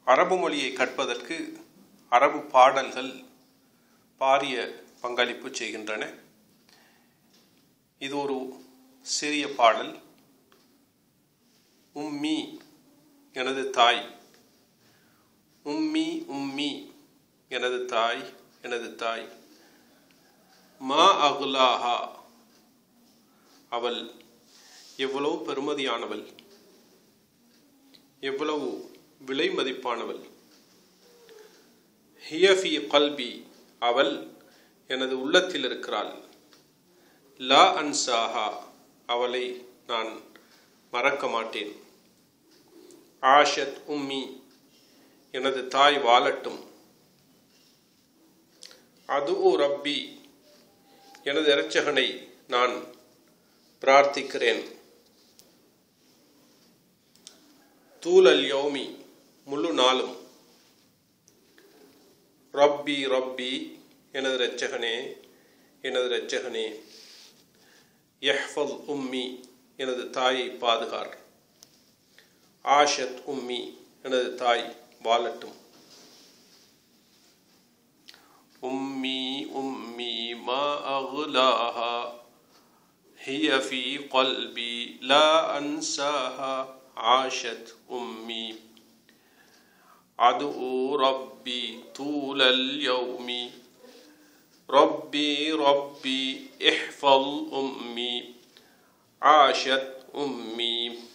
அரபு மொழியை கற்பதற்கு அரபு பாடல்கள் பாரிய பங்களிப்பு செய்கின்றன இது ஒரு சிறிய பாடல் உம்மி எனது தாய் உம்மி உம்மி எனது தாய் எனது தாய் மா அகுலாஹா அவள் எவ்வளவு பெருமதியானவள் எவ்வளவு விலை மதிப்பானவள் ஹியஃபி கல்பி அவள் எனது உள்ளத்தில் இருக்கிறாள் லா அன்சாஹா அவளை நான் மறக்க மாட்டேன் ஆஷத் உம்மி எனது தாய் வாழட்டும் அது ரப்பி எனது இரட்சகனை நான் பிரார்த்திக்கிறேன் தூலல் யோமி முழு நாளும் ரப்பி ரப்பி எனது இரட்சகனே எனது இரட்சகனே யஹ்ஃபல் உம்மி எனது தாயை பாதுகார் ஆஷத் உம்மி எனது தாய் வாழட்டும் உம்மி உம்மி மா அகுலாஹா هي في قلبي لا أنساها عاشت أمي أدعو ربي طول اليوم ربي ربي احفظ أمي عاشت أمي